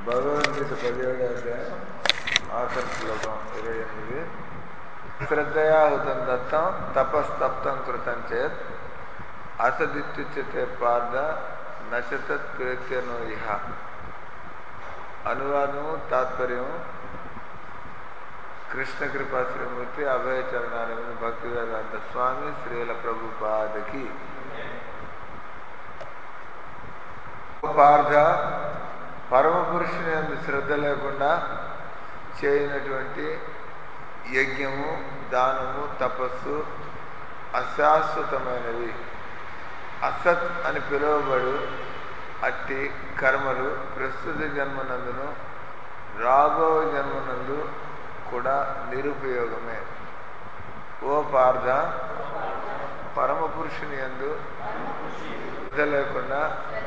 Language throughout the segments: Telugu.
భగవద్గీత పదిహేడు అధ్యాయం ఆఖరి శ్లోకం ఇరవై ఎనిమిది శ్రద్ధయా హుతం దత్తం తపస్తప్తం కృతం చేత్ అసదిత్యుచ్యతే పార్థ నచతత్ ప్రేత్యనో ఇహ అనువాదము తాత్పర్యం కృష్ణ కృపా శ్రీమూర్తి అభయ చరణాలయం భక్తి వేదాంత స్వామి శ్రీల ప్రభుపాదకి పార్థ పరమ పురుషుని అందు శ్రద్ధ లేకుండా చేయనటువంటి యజ్ఞము దానము తపస్సు అశాశ్వతమైనవి అసత్ అని పిలువబడు అట్టి కర్మలు ప్రస్తుత జన్మనందును రాబో జన్మనందు కూడా నిరుపయోగమే ఓ పార్థ పరమ పురుషుని ఎందు శ్రద్ధ లేకుండా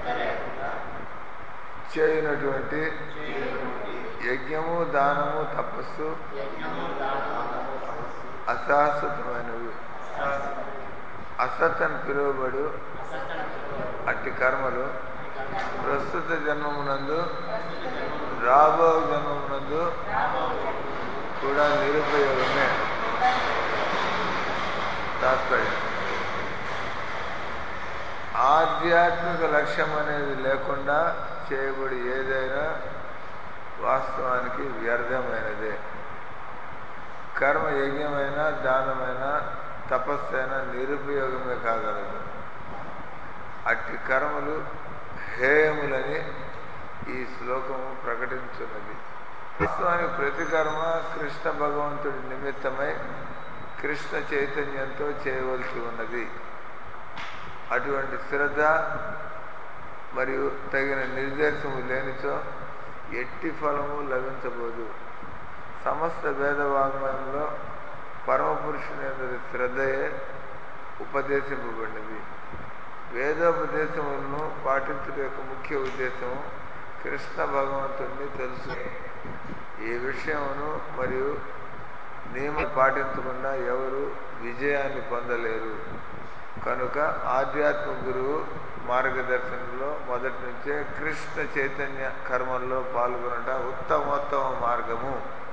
చేయనటువంటి యజ్ఞము దానము తపస్సు అశాశ్వతమైనవి అసత్ అని పిలువబడు అట్టి కర్మలు ప్రస్తుత జన్మమునందు రాబో జన్మమునందు కూడా నిరుపయోగమే తాత్పర్యం ఆధ్యాత్మిక లక్ష్యం అనేది లేకుండా చేయబడి ఏదైనా వాస్తవానికి వ్యర్థమైనదే కర్మ యజ్ఞమైన దానమైన తపస్సైన నిరుపయోగమే కాగలదు అట్టి కర్మలు హేయములని ఈ శ్లోకము ప్రకటించున్నది వాస్తవానికి ప్రతి కర్మ కృష్ణ భగవంతుడి నిమిత్తమై కృష్ణ చైతన్యంతో చేయవలసి ఉన్నది అటువంటి శ్రద్ధ మరియు తగిన నిర్దేశము లేనిచో ఎట్టి ఫలము లభించబోదు సమస్త వేదవాంగ్మయంలో పరమపురుషుని శ్రద్ధయే ఉపదేశింపబడినది వేదోపదేశములను పాటించడం యొక్క ముఖ్య ఉద్దేశము కృష్ణ భగవంతుడిని తెలుసు ఈ విషయమును మరియు నియమ పాటించకుండా ఎవరు విజయాన్ని పొందలేరు కనుక ఆధ్యాత్మ గురువు మార్గదర్శనంలో మొదటి నుంచే కృష్ణ చైతన్య కర్మల్లో పాల్గొనట ఉత్తమోత్తమ మార్గము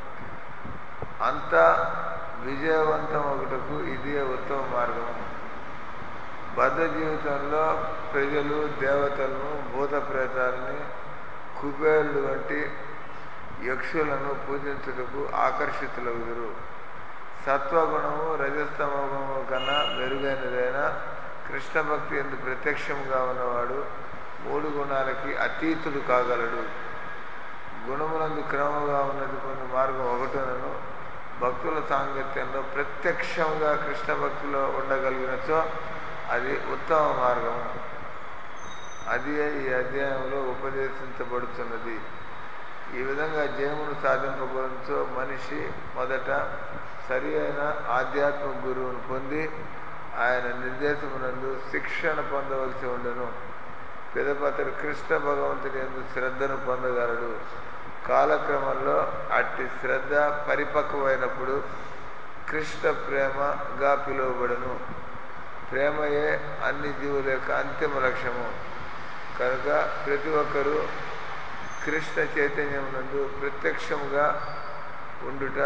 అంతా విజయవంతం ఒకటకు ఇదే ఉత్తమ మార్గము బద్ధ జీవితంలో ప్రజలు దేవతలను భూత ప్రేతాలని కుబేరుడు వంటి యక్షులను పూజించుటకు ఆకర్షితులవుదురు సత్వగుణము రజస్తమోగుణము కన్నా మెరుగైనదైన కృష్ణ భక్తి ఎందు ప్రత్యక్షంగా ఉన్నవాడు మూడు గుణాలకి అతీతుడు కాగలడు గుణములందు క్రమముగా ఉన్నది కొన్ని మార్గం ఒకటోనను భక్తుల సాంగత్యంలో ప్రత్యక్షంగా కృష్ణ భక్తిలో ఉండగలిగినచో అది ఉత్తమ మార్గము అది ఈ అధ్యాయంలో ఉపదేశించబడుతున్నది ఈ విధంగా జయమును సాధింపబడంతో మనిషి మొదట సరి అయిన ఆధ్యాత్మిక గురువును పొంది ఆయన నిర్దేశమునందు శిక్షణ పొందవలసి ఉండను పిదపతడు కృష్ణ భగవంతుని ఎందు శ్రద్ధను పొందగలడు కాలక్రమంలో అట్టి శ్రద్ధ పరిపక్వమైనప్పుడు కృష్ణ ప్రేమగా పిలువబడను ప్రేమయే అన్ని జీవుల యొక్క అంతిమ లక్ష్యము కనుక ప్రతి ఒక్కరూ కృష్ణ చైతన్యం నందు ప్రత్యక్షముగా ఉండుట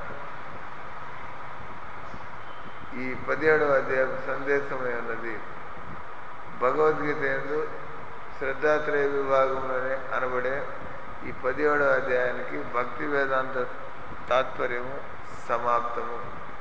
ఈ పదిహేడవ అధ్యాయం సందేశమై ఉన్నది భగవద్గీత ఎందు శ్రద్ధాత్రయ విభాగంలోనే అనబడే ఈ పదిహేడవ అధ్యాయానికి భక్తి వేదాంత తాత్పర్యము సమాప్తము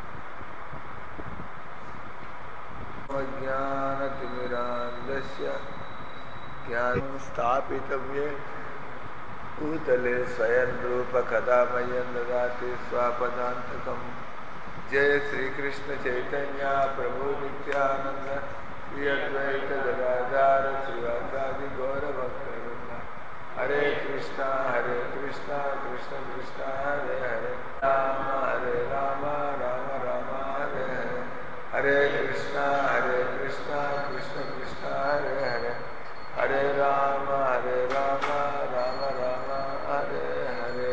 జ్ఞానతిమిరాంధస్య జ్ఞానం స్థాపితవ్యే భూతలే స్వయం రూప కథామయం దదాతి స్వాపదాంతకం జయ శ్రీకృష్ణ చైతన్య ప్రభు నిత్యానంద శ్రీ అద్వైత గదాధార శ్రీవాసాది గౌర భక్తవృంద హరే కృష్ణ హరే కృష్ణ కృష్ణ కృష్ణ హరే హరే రామ హరే రామ రామ రామ హరే హరే హరే కృష్ణ హరే కృష్ణ కృష్ణ కృష్ణ హరే హరే హరే రామ హరే రామ రామ రామ హరే హరే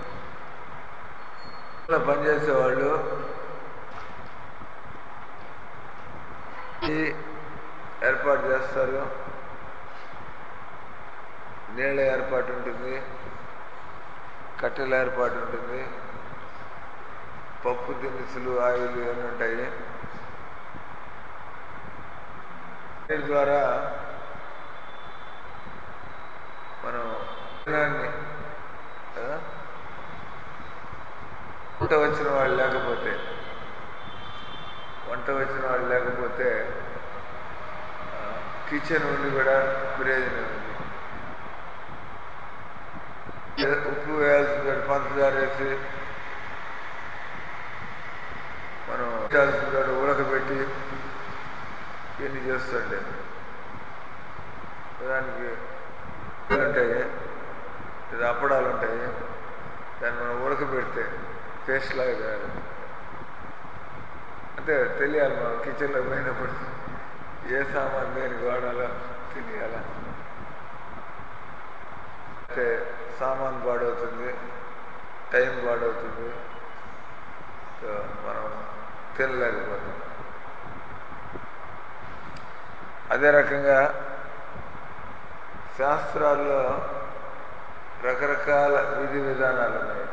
పనిచేసేవాళ్ళు ఏర్పాటు చేస్తారు నీళ్ళ ఏర్పాటు ఉంటుంది కట్టెల ఏర్పాటు ఉంటుంది పప్పు దినుసులు ఆయిల్ ఇవన్నీ ఉంటాయి వీటి ద్వారా మనం భోజనాన్ని కదా వంట వచ్చిన వాళ్ళు లేకపోతే వంట వచ్చిన వాళ్ళు లేకపోతే ఆ, కిచెన్ ఉండి కూడా ప్రయోజనం ఉంది ఏదో ఉప్పు వేయాల్సి పంచదార వేసి మనం వేయాల్సిన చోట ఉడకబెట్టి ఇవన్నీ చేస్తుండే దానికి ఉంటాయి లేదా అప్పడాలు ఉంటాయి దాన్ని మనం ఉడకబెడితే పేస్ట్ లాగా కాదు అంటే తెలియాలి మనం కిచెన్లో పోయినప్పుడు ఏ సామాన్ దేనికి వాడాలో తెలియాలా అంటే సామాన్ పాడవుతుంది టైం పాడవుతుంది సో మనం తినలేకపోతాం అదే రకంగా శాస్త్రాల్లో రకరకాల విధి విధానాలు ఉన్నాయి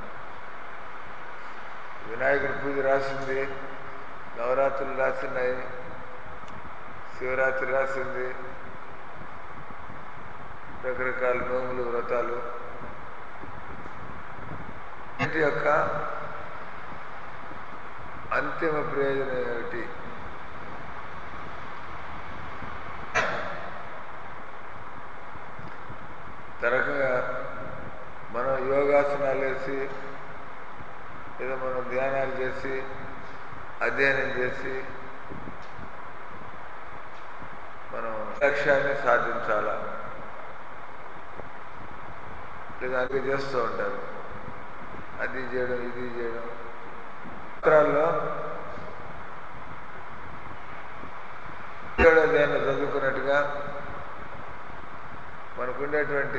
వినాయకుడి పూజ రాసింది నవరాత్రులు రాసినాయి శివరాత్రి రాసింది రకరకాల నోములు వ్రతాలు వీటి యొక్క అంతిమ ప్రయోజనం ఏమిటి తరకంగా మనం యోగాసనాలు వేసి ఏదో మనం ధ్యానాలు చేసి అధ్యయనం చేసి మనం లక్ష్యాన్ని సాధించాలా లేదా అది చేస్తూ ఉంటారు అది చేయడం ఇది చేయడం పత్రాల్లో ఏడాది చదువుకున్నట్టుగా మనకుండేటువంటి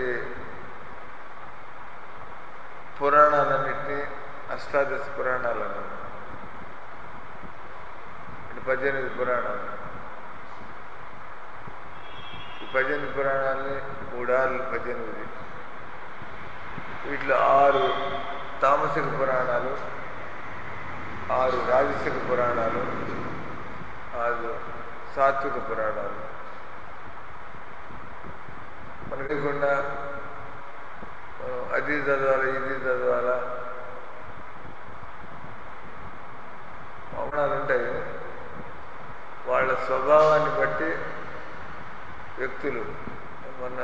పురాణాలన్నింటినీ అష్టాదశ పురాణాలను అంటే పద్దెనిమిది పురాణాలు ఈ పద్దెనిమిది పురాణాలని మూడార్లు పద్దెనిమిది వీటిలో ఆరు తామసిక పురాణాలు ఆరు రాజసిక పురాణాలు ఆరు సాత్విక పురాణాలు మనకుండా మనం అది చదవాలి ఇది చదవాలా మౌనాలు ఉంటాయి వాళ్ళ స్వభావాన్ని బట్టి వ్యక్తులు మొన్న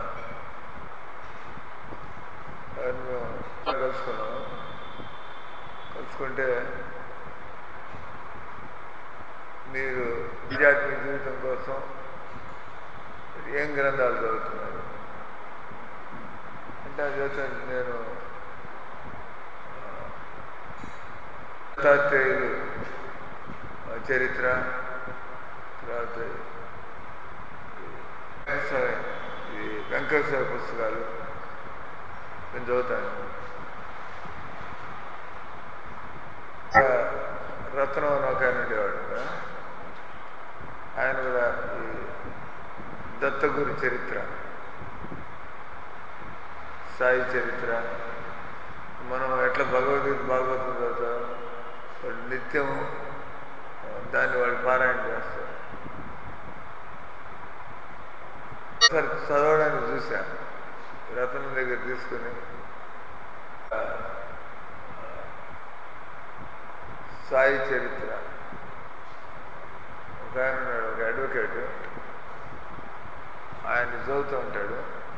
ఆయన కలుసుకున్నాము కలుసుకుంటే మీరు ఆధ్యాత్మిక జీవితం కోసం ఏం గ్రంథాలు చదువుతున్నారు అంటే అది చదువుతాను నేను దత్తాత్రేయులు ఆ, చరిత్ర తర్వాత ఈ వెంకటేశ్వర పుస్తకాలు నేను చదువుతాను ఇంకా రత్నం అని ఒక ఆయన ఉండేవాడు కదా. ఆయన కూడా ఈ దత్తగురు చరిత్ర సాయి చరిత్ర మనం ఎట్లా భగవద్గీత భాగవతం చదువుతాం వాళ్ళు నిత్యం ఆ, దాన్ని వాళ్ళు పారాయణ చేస్తారు ఒకసారి చదవడానికి చూసా రతనం దగ్గర తీసుకుని ఆ, సాయి చరిత్ర ఒక ఆయన ఉన్నాడు ఒక అడ్వకేట్ ఆయన చదువుతూ ఉంటాడు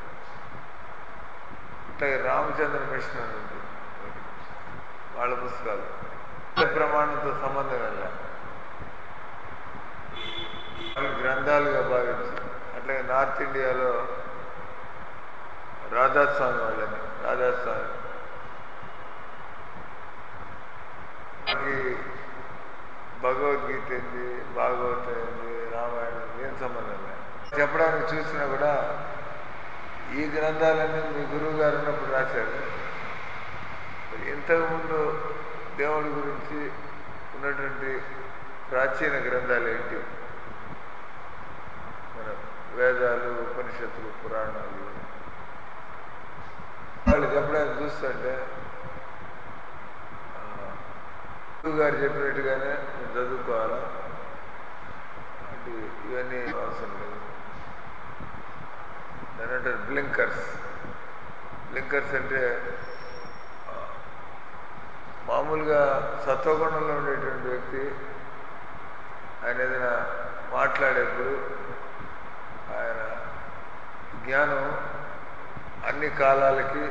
అట్లాగే రామచంద్ర మిషన్ అని ఉంది వాళ్ళ పుస్తకాలు ఏ ప్రమాణంతో సంబంధం వెళ్ళ వాళ్ళు గ్రంథాలుగా భావించి అట్లాగే నార్త్ ఇండియాలో రాధాస్వామి వాళ్ళని రాధాస్వామి మనకి భగవద్గీత ఏంది భాగవతం ఏంది రామాయణం ఏం సంబంధం లేదు చెప్పడానికి చూసినా కూడా ఈ గ్రంథాలన్నీ మీ గురువు గారు ఉన్నప్పుడు రాశారు మరి ఇంతకుముందు దేవుడి గురించి ఉన్నటువంటి ప్రాచీన గ్రంథాలు ఏంటి మన వేదాలు ఉపనిషత్తులు పురాణాలు వాళ్ళు చెప్పడానికి చూస్తుంటే ఆ, గురువు గారు చెప్పినట్టుగానే నేను చదువుకోవాలా అంటే ఇవన్నీ అవసరం లేదు దాని అంటారు బ్లింకర్స్ బ్లింకర్స్ అంటే ఆ, మామూలుగా సత్వగుణంలో ఉండేటువంటి వ్యక్తి ఆయన ఏదైనా మాట్లాడేప్పుడు ఆయన జ్ఞానం అన్ని కాలాలకి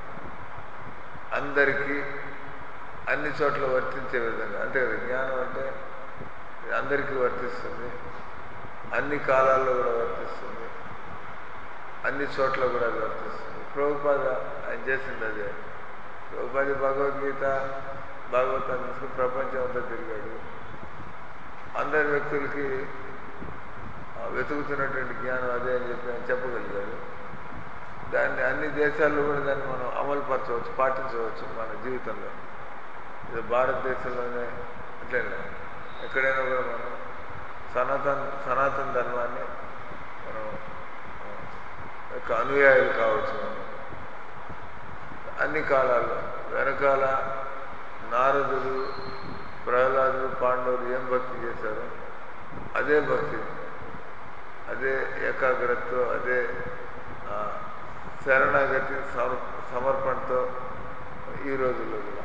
అందరికీ అన్ని చోట్ల వర్తించే విధంగా అంతే కదా జ్ఞానం అంటే ఇది అందరికీ వర్తిస్తుంది అన్ని కాలాల్లో కూడా వర్తిస్తుంది అన్ని చోట్ల కూడా అది వర్తిస్తుంది ప్రభుపాద ఆయన చేసింది అదే ప్రభుపాది భగవద్గీత భాగవతాన్ని తీసుకుని ప్రపంచం అంతా తిరిగాడు అందరి వ్యక్తులకి ఆ, వెతుకుతున్నటువంటి జ్ఞానం అదే అని చెప్పి ఆయన చెప్పగలిగాడు దాన్ని అన్ని దేశాల్లో కూడా దాన్ని మనం అమలు పరచవచ్చు పాటించవచ్చు మన జీవితంలో ఇది భారతదేశంలోనే అట్లనే ఎక్కడైనా కూడా మనం సనాతన సనాతన ధర్మాన్ని మనం ఆ, యొక్క అనుయాయులు కావచ్చు మనం అన్ని కాలాల్లో వెనకాల నారదుడు ప్రహ్లాదుడు పాండవులు ఏం భక్తి చేశారో అదే భక్తి అదే ఏకాగ్రతతో అదే ఆ, శరణాగతి సమర్ సమర్పణతో ఈ రోజుల్లో కూడా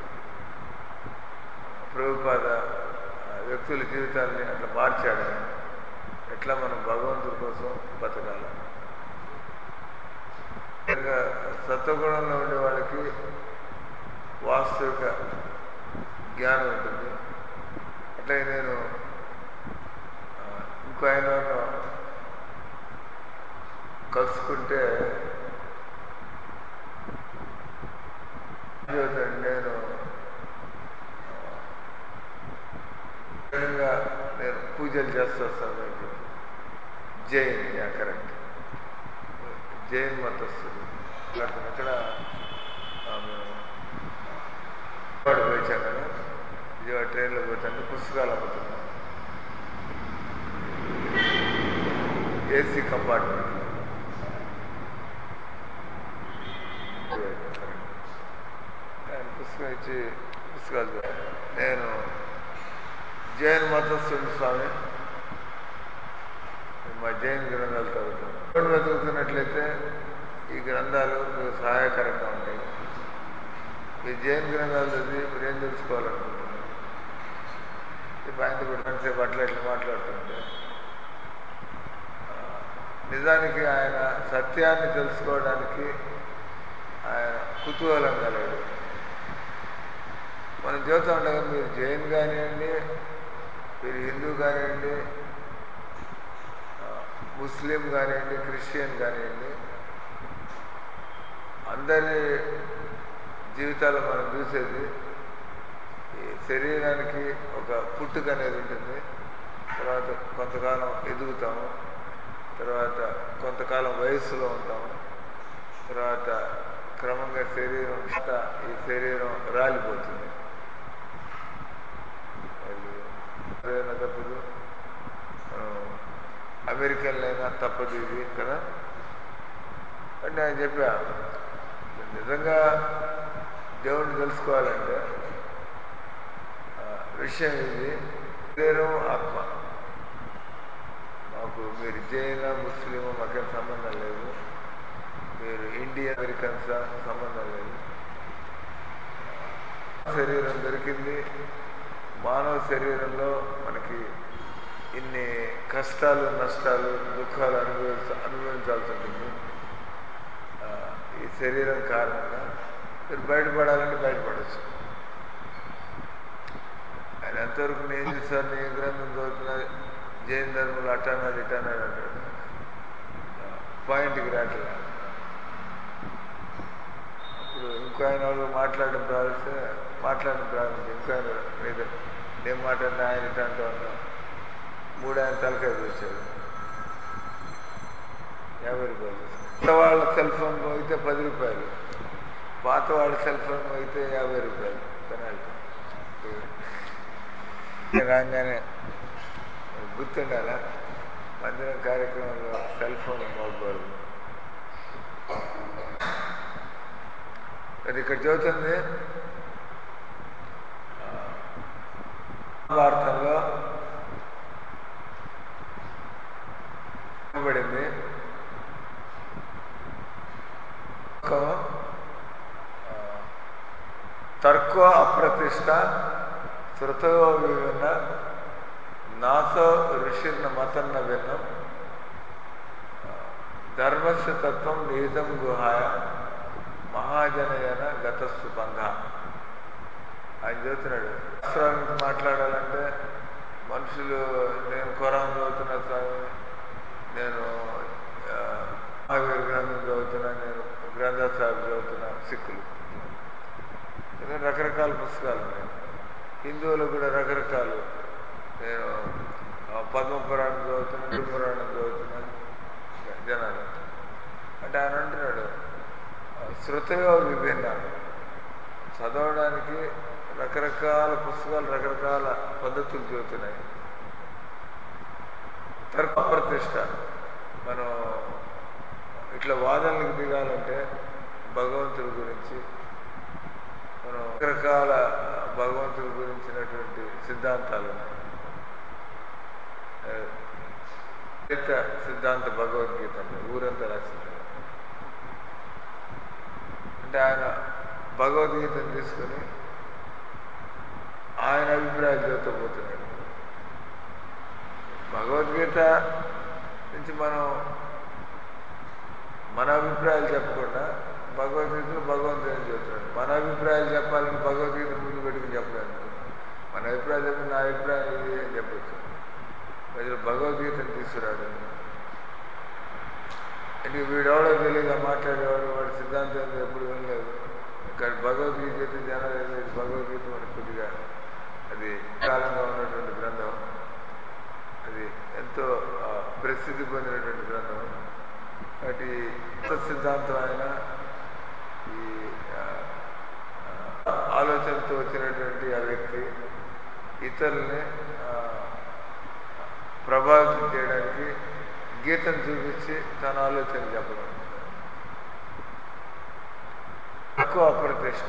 ప్రభుపాద ఆ, వ్యక్తుల జీవితాన్ని అట్లా మార్చాడు ఆయన. ఎట్లా మనం భగవంతుడి కోసం బతకాలి ఇంకా సత్వగుణంలో ఉండే వాళ్ళకి వాస్తవిక జ్ఞానం ఉంటుంది అట్లే నేను ఆ, ఇంకో ఆయన కలుసుకుంటే చెబుతాడు, నేను ఆ, నిజంగా నేను పూజలు చేస్తూ వస్తాను అని చెప్పి. జైన్ యా కరెక్ట్ జైన్ మతస్థుడు అట్లా అక్కడ ఆ, మేము విజయవాడ పోయించాం కదా విజయవాడ ట్రైన్లో పోతాను పుస్తకాలు అమ్ముతున్నాం ఏసీ కంపార్ట్మెంట్ ఆయన పుస్తకం ఇచ్చి పుస్తకాలు చదివాను. నేను జైన్ మతస్థుడు స్వామి మా జైన్ గ్రంథాలు చదువుతాను ఇప్పుడు వెతుకుతున్నట్లయితే ఈ గ్రంథాలు మీకు సహాయకరంగా ఉంటాయి ఈ జైన్ గ్రంథాలు చదివి మీరు ఏం తెలుసుకోవాలనుకుంటున్నారు ఇప్పుడు ఆయనతో కూడా ఎంతసేపు అట్లా ఇట్లా మాట్లాడుతుంటే ఆ, నిజానికి ఆయన సత్యాన్ని తెలుసుకోవడానికి ఆయన కుతూహలం కలడు మనం చూస్తూ ఉండగా మీరు జైన్ కానివ్వండి మీరు హిందూ కానివ్వండి ఆ, ముస్లిం కానివ్వండి క్రిస్టియన్ కానివ్వండి అందరి జీవితాలు మనం చూసేది ఈ శరీరానికి ఒక పుట్టుక అనేది ఉంటుంది తర్వాత కొంతకాలం ఎదుగుతాము తర్వాత కొంతకాలం వయస్సులో ఉంటాము తర్వాత క్రమంగా శరీరం అంతా ఈ శరీరం రాలిపోతుంది అది ఏదైనా తప్పదు మనం అమెరికన్లు అయినా తప్పదు ఇది కదా అంటే ఆయన చెప్పా నిజంగా దేవుణ్ణి తెలుసుకోవాలంటే ఆ, విషయం ఇది శరీరం ఆత్మ మాకు మీరు జైన ముస్లిం మాకేం సంబంధం లేదు మీరు ఇండియన్ అమెరికన్స్ సంబంధం లేదు శరీరం దొరికింది మానవ శరీరంలో మనకి ఇన్ని కష్టాలు నష్టాలు దుఃఖాలు అనుభవించ అనుభవించాల్సి ఉంటుంది ఆ, ఈ శరీరం కారణంగా మీరు బయటపడాలంటే బయటపడచ్చు ఆయన ఎంతవరకు నేను చూసాను నేను గ్రంథం చదువుతున్నా జైన్ ధర్మంలో అట్టన్నాడు ఇట్టన్నాడు అంటాడు ఆ, పాయింట్కి రావట్లే అప్పుడు ఇంకో ఆయన వాళ్ళు మాట్లాడడం ప్రారంభిస్తే మాట్లాడడం ప్రారంభించి ఇంకో ఆయన లేదు నేను మాట్లాడిన ఆయన ఇట్ట అంటూ ఉన్నా మూడు ఆయన తలకాయ చూశాడు యాభై రూపాయలు కొత్త వాళ్ళ సెల్ ఫోన్ పోయితే పది రూపాయలు పాత వాళ్ళ సెల్ ఫోన్ పోయితే యాభై రూపాయలు పెనాల్టీ రాగానే గుర్తుండాలా మందిరం కార్యక్రమంలో సెల్ ఫోన్ మోగకూడదు అది ఇక్కడ చెబుతుంది భారతంలో ఇవ్వబడింది తర్కో అప్రతిష్ట శృతో విభిన్న నాసో ఋషిర్న మతన్న భిన్నం ధర్మస్య తత్వం నిహితం గుహాయ మహాజనయన గతస్సు బంధ ఆయన చెబుతున్నాడు శాస్త్రాల గురించి మాట్లాడాలంటే మనుషులు నేను ఖురాన్ చదువుతున్నా స్వామి నేను ఆ, మహావీర్ గ్రంథం చదువుతున్నా నేను గ్రంథ సాహిబ్ చదువుతున్నా సిక్కులు ఎందుకంటే రకరకాల పుస్తకాలు ఉన్నాయి హిందువులు కూడా రకరకాలు నేను ఆ, పద్మ పురాణం చదువుతున్నా హిందూ పురాణం చదువుతున్నా జనాలు అంటే ఆయన అంటున్నాడు ఆ, శృతయో విభిన్న చదవడానికి రకరకాల పుస్తకాలు రకరకాల పద్ధతులు చెబుతున్నాయి తర్క ప్రతిష్ట మనం ఇట్లా వాదనలకు దిగాలంటే భగవంతుడి గురించి మనం రకరకాల భగవంతుడి గురించినటువంటి సిద్ధాంతాలు ఉన్నాయి. ఆ, గీత సిద్ధాంత భగవద్గీత అంటే ఊరంతా రాసింది అంటే ఆయన భగవద్గీతను తీసుకొని ఆయన అభిప్రాయాలు చెబుతూ పోతున్నాడు భగవద్గీత నుంచి మనం మన అభిప్రాయాలు చెప్పకుండా భగవద్గీతలో భగవంతుడు ఏం చెబుతున్నాడు మన అభిప్రాయాలు చెప్పాలని భగవద్గీత ముందు పెట్టుకుని చెప్పలేదు మన అభిప్రాయాలు చెప్పి నా అభిప్రాయం ఇది అని చెప్పచ్చు ప్రజలు భగవద్గీతను తీసుకురాడు ఇంక వీడెవడో తెలియదు మాట్లాడేవాడు వాడి సిద్ధాంతం ఏందో ఎప్పుడు వినలేదు కానీ భగవద్గీత అయితే జనాలు ఏదో ఇది భగవద్గీత మనకు కొద్దిగా అది కాలంగా ఉన్నటువంటి గ్రంథం అది ఎంతో ఆ, ప్రసిద్ధి పొందినటువంటి గ్రంథం కాబట్టి కొత్త సిద్ధాంతం అయిన ఈ ఆ, ఆ, ఆలోచనతో వచ్చినటువంటి ఆ వ్యక్తి ఇతరుల్ని ఆ, ప్రభావితం చేయడానికి గీతను చూపించి తన ఆలోచన చెప్పడం తక్కువ అప్రతిష్ట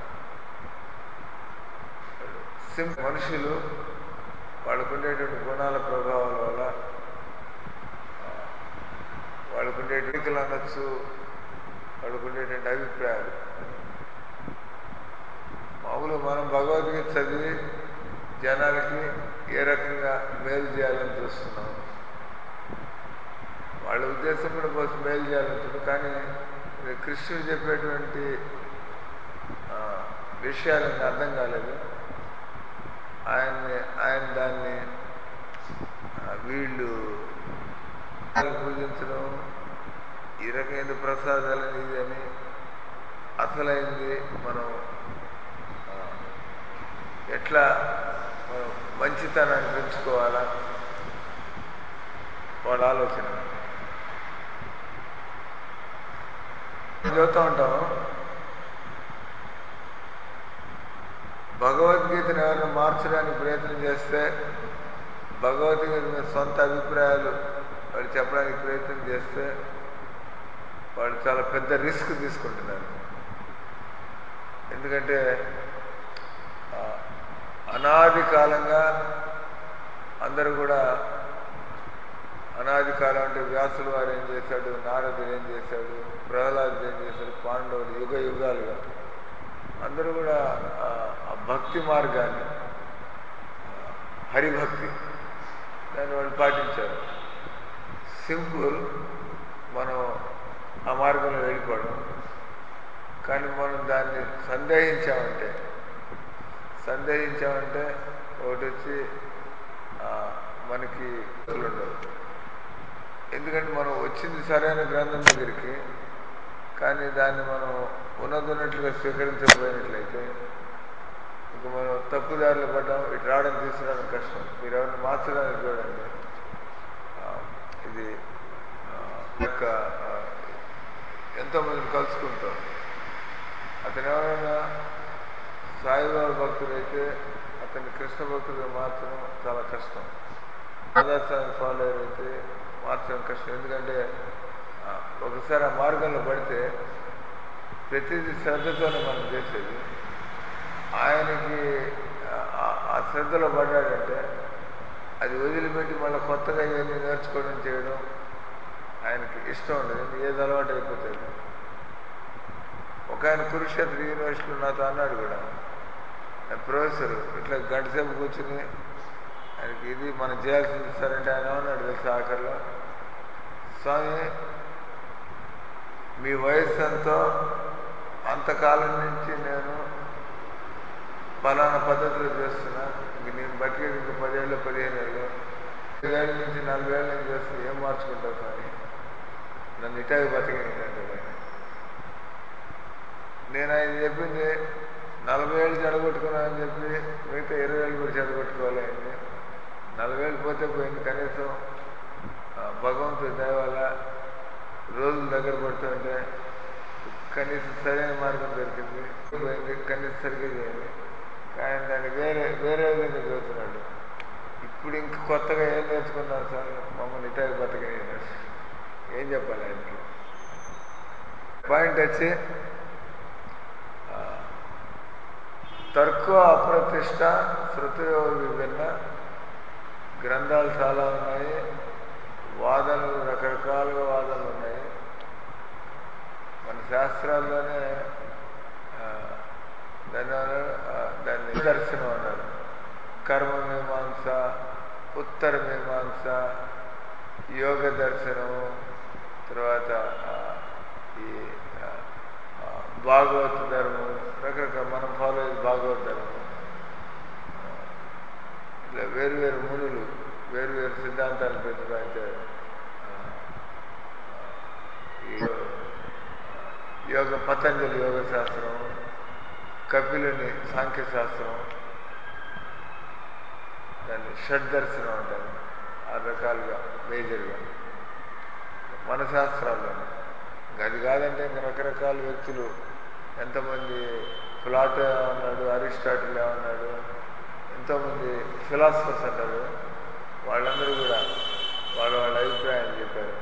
సిం మనుషులు వాళ్ళకు ఉండేటువంటి గుణాల ప్రభావాల వల్ల ఆ, వాళ్ళకు ఉండేటువంటి అనొచ్చు వాళ్ళకు ఉండేటువంటి అభిప్రాయాలు మామూలు మనం భగవద్గీత చదివి జనాలకి ఏ రకంగా మేలు చేయాలని చూస్తున్నాం వాళ్ళ ఉద్దేశం కూడా కోసం మేలు చేయాలంటుంది కానీ ఇది కృష్ణుడు చెప్పేటువంటి ఆ, విషయాలన్నీ అర్థం కాలేదు ఆయన్ని ఆయన దాన్ని ఆ, వీళ్ళు పూజించడం ఈ రకమైన ప్రసాదాలని ఇది అని అసలైంది మనం ఆ, ఎట్లా మనం మంచితనాన్ని పెంచుకోవాలా వాళ్ళ ఆలోచన చదువుతూ ఉంటాం భగవద్గీతను ఎవరైనా మార్చడానికి ప్రయత్నం చేస్తే భగవద్గీత మీద సొంత అభిప్రాయాలు వాళ్ళు చెప్పడానికి ప్రయత్నం చేస్తే వాళ్ళు చాలా పెద్ద రిస్క్ తీసుకుంటున్నారు ఎందుకంటే ఆ, అనాది కాలంగా అందరూ కూడా అనాది కాలం అంటే వ్యాసులు వారు ఏం చేశాడు నారదుడు ఏం చేశాడు ప్రహ్లాదుడు ఏం చేశాడు పాండవులు యుగ యుగాలుగా అందరూ కూడా ఆ, ఆ భక్తి మార్గాన్ని ఆ, హరిభక్తి దాన్ని వాళ్ళు పాటించారు సింపుల్ మనం ఆ మార్గంలో వెళ్ళిపోవడం కానీ మనం దాన్ని సందేహించామంటే సందేహించామంటే ఒకటి వచ్చి ఆ, మనకి అసలు ఉండవు ఎందుకంటే మనం వచ్చింది సరైన గ్రంథం దగ్గరికి కానీ దాన్ని మనం ఉన్నదన్నట్లుగా స్వీకరించకపోయినట్లయితే ఇంక మనం తప్పుదారులు పడ్డాం ఇటు రావడం తీసుకురావడం కష్టం మీరు ఎవరిని మార్చడానికి చూడండి ఆ, ఇది ఆ, యొక్క ఆ, ఎంతోమందిని కలుసుకుంటాం అతను ఎవరైనా సాయిబాబా భక్తుడైతే అతన్ని కృష్ణ భక్తుడిగా మార్చడం చాలా కష్టం రాధాస్వామి ఫాలోయర్ అయితే మార్చడం కష్టం ఎందుకంటే ఆ, ఒకసారి ఆ మార్గంలో పడితే ప్రతిదీ శ్రద్ధతోనే మనం చేసేది ఆయనకి ఆ- ఆ శ్రద్ధలో పడ్డాడంటే అది వదిలిపెట్టి మళ్ళీ కొత్తగా ఇవన్నీ నేర్చుకోవడం చేయడం ఆయనకి ఇష్టం ఉండదు ఏది అలవాటు అయిపోతుంది ఒక ఆయన కురుక్షేత్ర యూనివర్సిటీలో నాతో అన్నాడు కూడా ఆయన ప్రొఫెసర్ ఇట్లా గంట సేపు కూర్చుని ఆయనకి ఇది మనం చేయాల్సింది సరే అంటే ఆయన ఏమన్నాడు తెలుసా ఆఖరిలో స్వామి మీ వయసు ఎంతో అంతకాలం నుంచి నేను ఫలానా పద్ధతిలో చేస్తున్నా ఇంక నేను బతికేది ఇంక పదేళ్ళు పదిహేను ఏళ్ళు ఏళ్ళ నుంచి నలభై ఏళ్ళ నుంచి చేస్తున్నా ఏం మార్చుకుంటావు కానీ నన్ను ఇటాగి బతికిందంటే ఆయన నేను ఆయన చెప్పింది నలభై ఏళ్ళు చెడగొట్టుకున్నానని చెప్పి మిగతా ఇరవై ఏళ్ళు కూడా చెడగొట్టుకోవాలి ఆయన్ని నలభై ఏళ్ళు పోతే పోయింది కనీసం ఆ, భగవంతుడి దయ వల్ల రోజులు దగ్గర పడుతుంటే కనీసం సరైన మార్గం దొరికింది పోయింది కనీసం సరిగ్గా చేయండి కానీ దాన్ని వేరే వేరే విధంగా చదువుతున్నాడు ఇప్పుడు ఇంక కొత్తగా ఏం నేర్చుకున్నాను సార్ మమ్మల్ని ఇటాకి బతకని ఏం చెప్పాలి ఆయనకి పాయింట్ వచ్చి ఆ, తర్కో అప్రతిష్ట శృతియో విభిన్న గ్రంథాలు చాలా ఉన్నాయి వాదనలు రకరకాలుగా వాదనలు ఉన్నాయి మన శాస్త్రాల్లోనే ఆ, దాన్ని ఏమన్నారు? ఆ, దాన్ని దర్శనం అన్నారు కర్మ మీమాంస ఉత్తర మీమాంస యోగ దర్శనము తర్వాత ఆ, ఈ ఆ, ఆ, భాగవత ధర్మం రకరకాల మనం ఫాలో అయ్యేది భాగవత ధర్మం ఇట్లా వేరు వేరు మునులు వేరు వేరు సిద్ధాంతాలు ప్రతిపాదించారు ఆ, ఈ యోగ పతంజలి యోగ శాస్త్రం కపిలుని సాంఖ్య శాస్త్రం దాన్ని షడ్దర్శనం అంటారు ఆరు రకాలుగా మేజర్గా మన శాస్త్రాల్లోనే ఇంకా అది కాదంటే ఇంకా రకరకాల వ్యక్తులు ఎంతమంది ప్లాటో ఏమన్నాడు అరిస్టాటిల్ ఏమన్నాడు ఎంతోమంది ఫిలాసఫర్స్ అంటారు వాళ్ళందరూ కూడా వాళ్ళ వాళ్ళ అభిప్రాయాన్ని చెప్పారు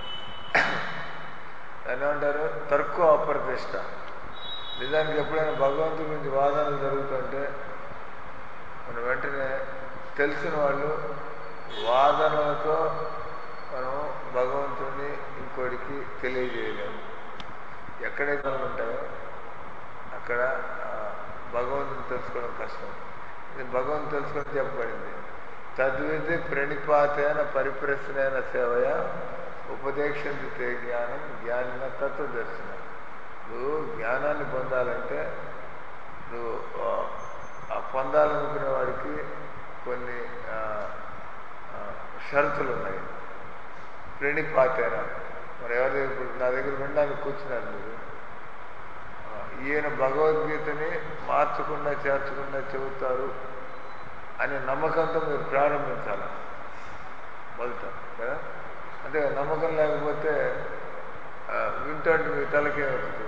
దాన్ని ఏమంటారు తర్కో అప్రతిష్ట నిజానికి ఎప్పుడైనా భగవంతుడి గురించి వాదనలు జరుగుతుంటే మనం వెంటనే తెలిసిన వాళ్ళు వాదనలతో మనం భగవంతుడిని ఇంకోటికి తెలియజేయలేము ఎక్కడైతే మనం ఉంటాయో అక్కడ ఆ, భగవంతుని తెలుసుకోవడం కష్టం ఇది భగవంతుని తెలుసుకోవడం చెప్పబడింది తద్విధి ప్రణిపాతైన పరిప్రశ్నైన సేవయ ఉపదేశించి తే జ్ఞానం జ్ఞానిన తత్వదర్శనం నువ్వు జ్ఞానాన్ని పొందాలంటే నువ్వు ఆ, ఆ పొందాలనుకునే వాడికి కొన్ని ఆ, ఆ, షరతులు ఉన్నాయి ప్రణిపాతైన మరి ఎవరి దగ్గర ఇప్పుడు నా దగ్గర వినడానికి కూర్చున్నారు మీరు ఆ, ఈయన భగవద్గీతని మార్చకుండా చేర్చకుండా చెబుతారు అనే నమ్మకంతో మీరు ప్రారంభించాలి మొదట కదా అంటే నమ్మకం లేకపోతే ఆ, వింటుంటే మీ తలకే వస్తుంది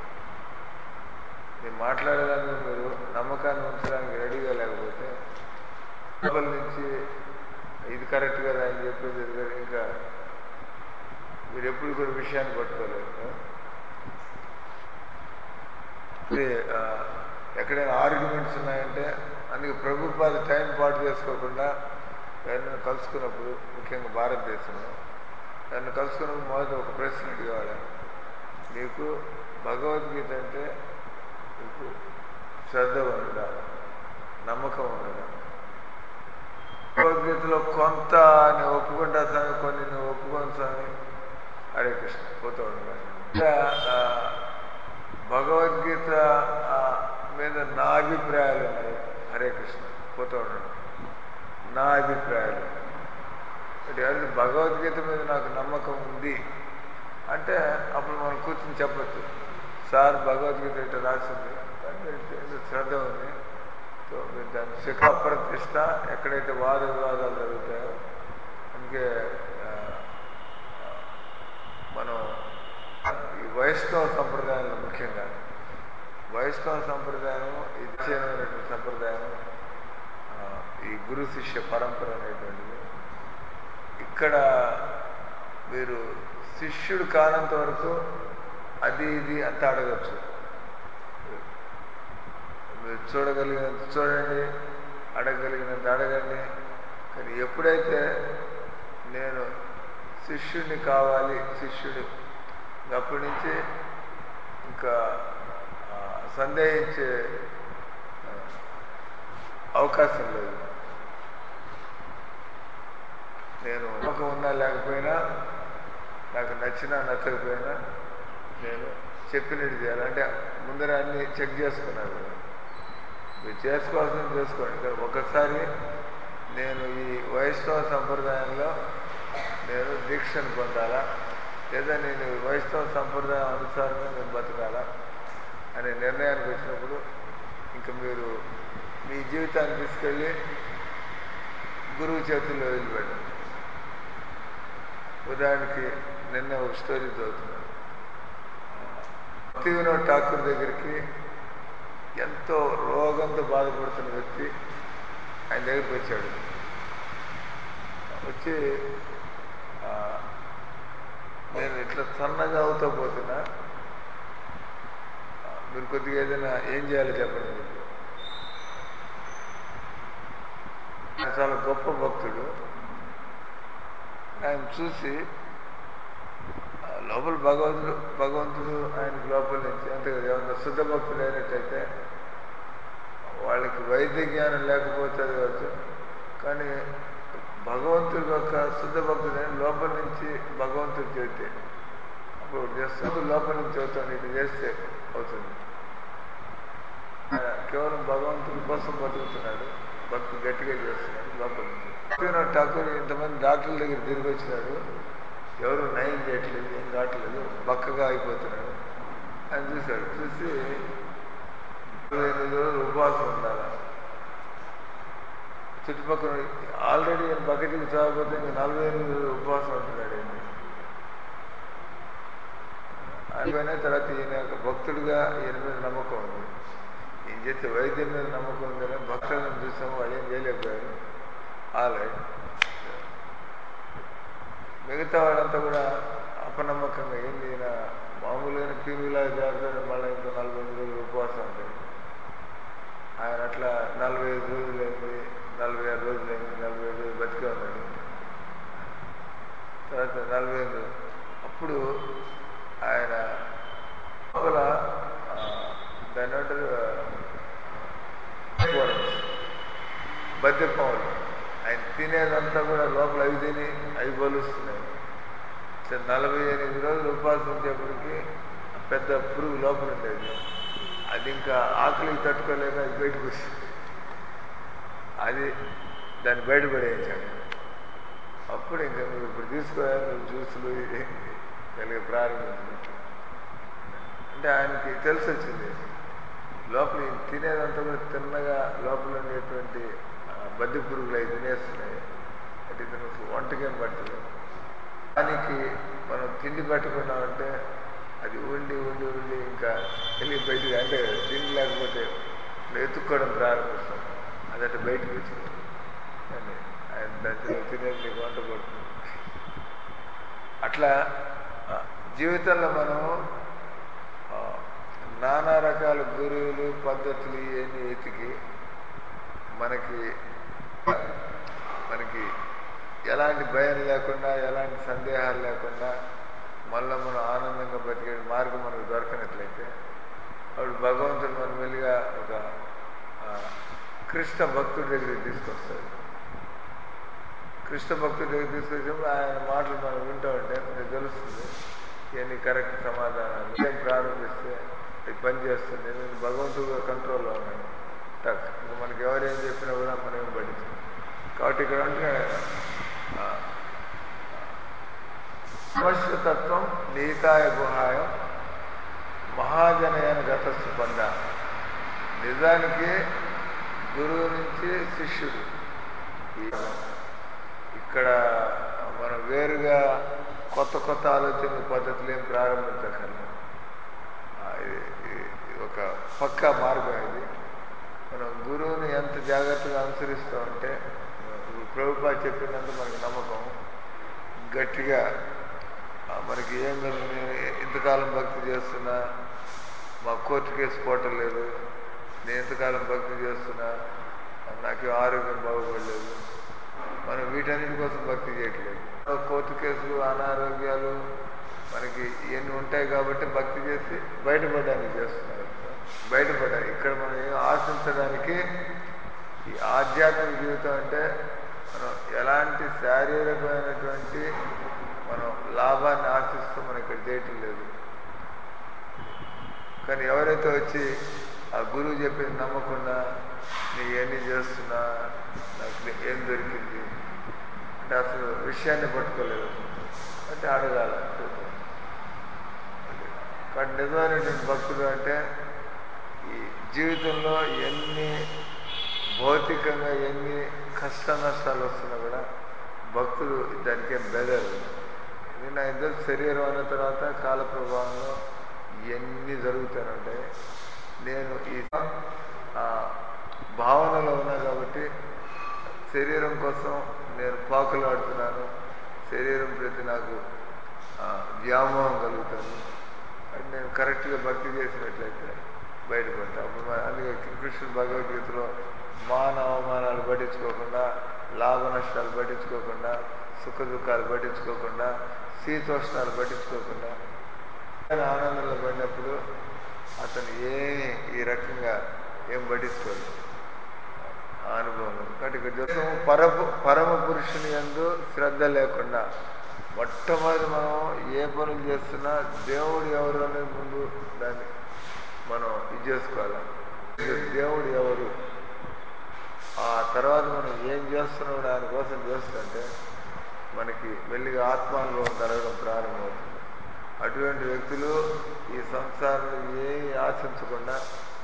మీరు మాట్లాడేదానికి మీరు నమ్మకాన్ని ఉంచడానికి రెడీగా లేకపోతే లోపల నుంచి ఇది కరెక్ట్ కదా అని చెప్పేది ఇది కదా, ఇంకా మీరు ఎప్పుడు కూడా విషయాన్ని పట్టుకోలేరు కదా? ఇది, ఆ, ఎక్కడైనా ఆర్గ్యుమెంట్స్ ఉన్నాయంటే అందుకే ప్రభుత్వాలు టైం పాటు చేసుకోకుండా ఎవరైనా కలుసుకున్నప్పుడు ముఖ్యంగా భారతదేశంలో ఎవరైనా కలుసుకున్నప్పుడు మొదట ఒక ప్రశ్న అడిగేవాడు నీకు భగవద్గీత అంటే నీకు శ్రద్ధ ఉండదా నమ్మకం ఉండదా భగవద్గీతలో కొంత నేను ఒప్పుకుంటా స్వామి కొన్ని నువ్వు ఒప్పుకోను స్వామి హరే కృష్ణ పోతూ ఉండగా ఇంకా, ఆ, భగవద్గీత ఆ, మీద నా అభిప్రాయాలు ఉన్నాయి హరే కృష్ణ పోతూ ఉండండి నా అభిప్రాయాలు అంటే ఎవరికి భగవద్గీత మీద నాకు నమ్మకం ఉంది అంటే అప్పుడు మనం కూర్చొని చెప్పచ్చు సార్ భగవద్గీత ఇట్లా రాసింది కానీ మీరు ఏదో శ్రద్ధ ఉంది సో మీరు దాని శిఖ ప్రతిష్ట ఎక్కడైతే వాద వివాదాలు జరుగుతాయో అందుకే ఆ, ఆ, మనం ఈ వైష్ణవ సంప్రదాయంలో ముఖ్యంగా వైష్ణవ సంప్రదాయం ఈ నిశ్చయమైనటువంటి సంప్రదాయం ఆ, ఈ గురు శిష్య పరంపర అనేటువంటిది ఇక్కడ మీరు శిష్యుడు కానంత వరకు అది ఇది అంత అడగచ్చు మీరు చూడగలిగినంత చూడండి అడగగలిగినంత అడగండి కానీ ఎప్పుడైతే నేను శిష్యుడిని కావాలి శిష్యుడు అప్పటి నుంచి ఇంకా ఆ, సందేహించే ఆ, అవకాశం లేదు నేను నమ్మకం ఉన్నా లేకపోయినా నాకు నచ్చినా నచ్చకపోయినా నేను చెప్పినట్టు చేయాలి అంటే ముందర అన్ని చెక్ చేసుకున్నాను కదా మీరు చేసుకోవాల్సింది చేసుకోండి కానీ ఒకసారి నేను ఈ వైష్ణవ సంప్రదాయంలో నేను దీక్షను పొందాలా లేదా నేను ఈ వైష్ణవ సంప్రదాయం అనుసారంగా నేను బతకాలా అనే నిర్ణయానికి వచ్చినప్పుడు ఇంకా మీరు మీ జీవితాన్ని తీసుకెళ్ళి గురువు చేతుల్లో వదిలిపెట్టండి ఉదాహరణకి నిన్న ఒక స్టోరీ చదువుతున్నాను భక్తి వినోద్ ఠాకూర్ దగ్గరికి ఎంతో రోగంతో బాధపడుతున్న వ్యక్తి ఆయన దగ్గరికి వచ్చాడు వచ్చి ఆ, నేను ఇట్లా సన్నగా అవుతా పోతున్నా ఆ, మీరు కొద్దిగా ఏదైనా ఏం చేయాలో చెప్పండి మీకు ఆయన చాలా గొప్ప భక్తుడు ఆయన చూసి ఆ, లోపల భగవంతుడు భగవంతుడు ఆయనకు లోపల నుంచి అంతే కదా ఏమన్నా శుద్ధ భక్తుడు అయినట్టయితే వాళ్ళకి వైద్య జ్ఞానం లేకపోతే అది వచ్చు కానీ భగవంతుడి యొక్క శుద్ధ భక్తుడు అయిన లోపల నుంచి భగవంతుడు చెబితే అప్పుడు ఒకటి చేస్తాడు లోపల నుంచి అవుతాడు ఇది చేస్తే అవుతుంది ఆయన కేవలం భగవంతుడి కోసం బతుకుతున్నాడు భక్తి గట్టిగా చేస్తున్నాడు లోపల నుంచి వినోద్ ఠాకూర్ ఇంతమంది డాక్టర్ల దగ్గర తిరిగి వచ్చినాడు ఎవరు నయం చేయట్లేదు ఏం కావట్లేదు బక్కగా అయిపోతున్నాడు ఆయన చూశాడు చూసి ఇరవై ఎనిమిది రోజులు ఉపవాసం ఉండాలి చుట్టుపక్కల ఆల్రెడీ ఈయన బకెట్కి చావకపోతే ఇంక నలభై ఎనిమిది రోజులు ఉపవాసం ఉంటున్నాడు ఈయన అయిపోయిన తర్వాత ఈయన యొక్క భక్తుడిగా ఈయన మీద నమ్మకం ఉంది ఈయన చేస్తే వైద్యం మీద నమ్మకం ఉంది కానీ భక్తులను చూసాము వాళ్ళు ఏం చేయలేకపోయారు ఆల్రైట్ మిగతా వాళ్ళంతా కూడా అపనమ్మకంగా ఏంది ఈయన మామూలుగా క్రీమిలాగా చేస్తాడు మళ్ళీ ఇంకో నలభై ఐదు రోజులు ఉపవాసం ఉంటాడు ఆయన అట్లా నలభై ఐదు రోజులైంది నలభై ఆరు రోజులైంది నలభై ఐదు రోజులు బతికే ఉన్నాడు తర్వాత నలభై ఐదు అప్పుడు ఆయన లోపల ఆ, దాన్ని ఏమంటారు బద్దెపాములు ఆయన తినేదంతా కూడా లోపల అవి తిని అవి బలుస్తున్నాయి సరే, నలభై ఎనిమిది రోజులు ఉపవాసం ఉంచేప్పటికి పెద్ద పురుగు లోపల ఉండేది అది ఇంకా ఆకలికి తట్టుకోలేక అది బయటకు వచ్చింది అది దాన్ని బయటపడేయించాడు అప్పుడు ఇంకా నువ్వు ఇప్పుడు తీసుకోవాలి నువ్వు జ్యూసులు ఇది కలిగి ప్రారంభించు అంటే ఆయనకి తెలిసి వచ్చింది లోపల ఈ తినేదంతా కూడా తిన్నగా లోపల ఉండేటువంటి ఆ, బద్ది పురుగులు అవి తినేస్తున్నాయి అంటే ఇతను వంటకేం పట్టలేదు దానికి మనం తిండి పెట్టుకున్నామంటే అది ఉండి ఉండి ఉండి ఇంకా వెళ్ళి బయటికి అంటే తిండి లేకపోతే ఎత్తుక్కోవడం ప్రారంభిస్తాం అదంటే బయటకు వచ్చింది అని ఆయన దాంట్లో తినేది నీకు వంట పడుతుంది అట్లా ఆ, జీవితంలో మనం ఆ, నానా రకాల గురువులు పద్ధతులు ఇవన్నీ ఎతికి మనకి మనకి ఎలాంటి భయం లేకుండా ఎలాంటి సందేహాలు లేకుండా మళ్ళీ మనం ఆనందంగా బతికే మార్గం మనకు దొరకనట్లయితే అప్పుడు భగవంతుడు మన మెల్లిగా ఒక ఆ, కృష్ణ భక్తుడి దగ్గరికి తీసుకొస్తాడు కృష్ణ భక్తుడి దగ్గర తీసుకొచ్చినప్పుడు ఆయన మాటలు మనం వింటూ ఉంటే మనకు తెలుస్తుంది ఇవన్నీ కరెక్ట్ సమాధానాలు ఏం ప్రారంభిస్తే అది పని చేస్తుంది నేను భగవంతుడు కంట్రోల్లో ఉన్నాను టక్ ఇంకా మనకి ఎవరేం చెప్పినా కూడా మనం ఏం పట్టించాం కాబట్టి ఇక్కడ అంటే ఆ, సమశ్వతత్వం నీతాయ గుహాయం మహాజనయన గతస్థు పొంద నిజానికి గురువు నుంచి శిష్యుడు ఈ ఇక్కడ మనం వేరుగా కొత్త కొత్త ఆలోచన పద్ధతులు ఏం ప్రారంభించగలం ఒక పక్కా మార్గం ఇది మనం గురువుని ఎంత జాగ్రత్తగా అనుసరిస్తూ ఉంటే ఇప్పుడు ప్రభుపా చెప్పినంత మనకి నమ్మకం గట్టిగా ఆ, మనకి ఏం కాదు, నేను ఇంతకాలం భక్తి చేస్తున్నా మా కోర్టు కేసు పోవటం లేదు నేను ఎంతకాలం భక్తి చేస్తున్నా నాకు ఆరోగ్యం బాగుపడలేదు మనం వీటన్నిటి కోసం భక్తి చేయట్లేదు కోర్టు కేసులు అనారోగ్యాలు మనకి ఇవన్నీ ఉంటాయి కాబట్టి భక్తి చేసి బయటపడడానికి చేస్తున్నారు బయటపడాలి ఇక్కడ మనం ఏం ఆశించడానికి ఈ ఆధ్యాత్మిక జీవితం అంటే మనం ఎలాంటి శారీరకమైనటువంటి మనం లాభాన్ని ఆశిస్తూ మనం ఇక్కడ చేయటం లేదు కానీ ఎవరైతే వచ్చి ఆ గురువు చెప్పింది నమ్మకుండా నీ ఎన్ని చేస్తున్నా నాకు ఏం దొరికింది అంటే అసలు విషయాన్ని పట్టుకోలేదు అంటే అడగాల కానీ నిజమైనటువంటి భక్తులు అంటే ఈ జీవితంలో ఎన్ని భౌతికంగా ఎన్ని కష్ట నష్టాలు వస్తున్నా కూడా భక్తులు దానికేం బెదరు నిన్న ఇద్దరు శరీరం అన్న తర్వాత కాల ప్రభావంలో ఇవన్నీ జరుగుతూనే ఉంటాయి నేను ఈ భావనలో ఉన్నా కాబట్టి శరీరం కోసం నేను పాకులాడుతున్నాను శరీరం ప్రతి నాకు వ్యామోహం కలుగుతాను అంటే నేను కరెక్ట్గా భక్తి చేసినట్లయితే బయటపడతా అప్పుడు అందుకే కృష్ణుడు భగవద్గీతలో మాన అవమానాలు పట్టించుకోకుండా లాభ నష్టాలు పట్టించుకోకుండా సుఖ దుఃఖాలు పట్టించుకోకుండా శీతోష్ణాలు పట్టించుకోకుండా ఆనందంలో పడినప్పుడు అతను ఏమి ఈ రకంగా ఏం పట్టించుకోలేదు ఆ అనుభవం కాబట్టి ఇక్కడ చూస్తాము పరపు పరమ పురుషుని ఎందు శ్రద్ధ లేకుండా మొట్టమొదటి మనం ఏ పనులు చేస్తున్నా దేవుడు ఎవరు అనేది ముందు దాన్ని మనం ఇది చేసుకోవాలి దేవుడు ఎవరు ఆ తర్వాత మనం ఏం చేస్తున్నాం దానికోసం చేస్తుంటే మనకి మెల్లిగా ఆత్మానుభవం కలగడం ప్రారంభమవుతుంది అటువంటి వ్యక్తులు ఈ సంసారంలో ఏమి ఆశించకుండా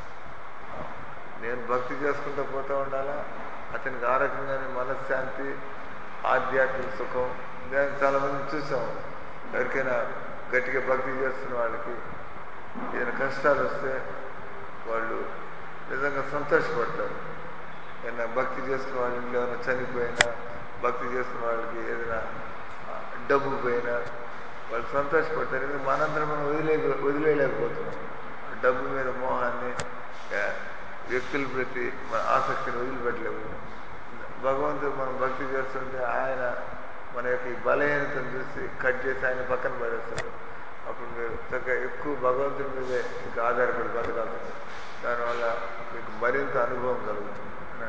నేను భక్తి చేసుకుంటూ పోతూ ఉండాలా అతనికి ఆ రకంగానే మనశ్శాంతి ఆధ్యాత్మిక సుఖం నేను చాలామంది చూసాం ఎవరికైనా గట్టిగా భక్తి చేస్తున్న వాళ్ళకి ఏదైనా కష్టాలు వస్తే వాళ్ళు నిజంగా సంతోషపడతారు ఏదైనా భక్తి చేసుకున్న వాళ్ళ ఇంట్లో ఏమైనా చనిపోయినా భక్తి చేసుకున్న వాళ్ళకి ఏదైనా డబ్బు పోయినా వాళ్ళు సంతోషపడతారు ఎందుకంటే మనందరం మనం వదిలే వదిలేయలేకపోతున్నాం డబ్బు మీద మోహాన్ని వ్యక్తుల ప్రతి మన ఆసక్తిని వదిలిపెట్టలేము భగవంతుడు మనం భక్తి చేస్తుంటే ఆయన మన యొక్క ఈ బలహీనతను చూసి కట్ చేసి ఆయన పక్కన పడేస్తాడు అప్పుడు మీరు చక్కగా ఎక్కువ భగవంతుడి మీదే ఇంకా ఆధారపడి బతకాల్సింది దానివల్ల మీకు మరింత అనుభవం కలుగుతుంది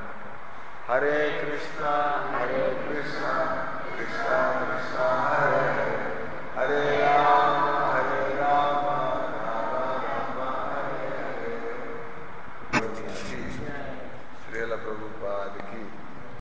హరే కృష్ణ హరే కృష్ణ కృష్ణ కృష్ణ హరే హరే హరే రామ హరే రామ రామ రామ హరే హరే శ్రీల ప్రభుపాదికి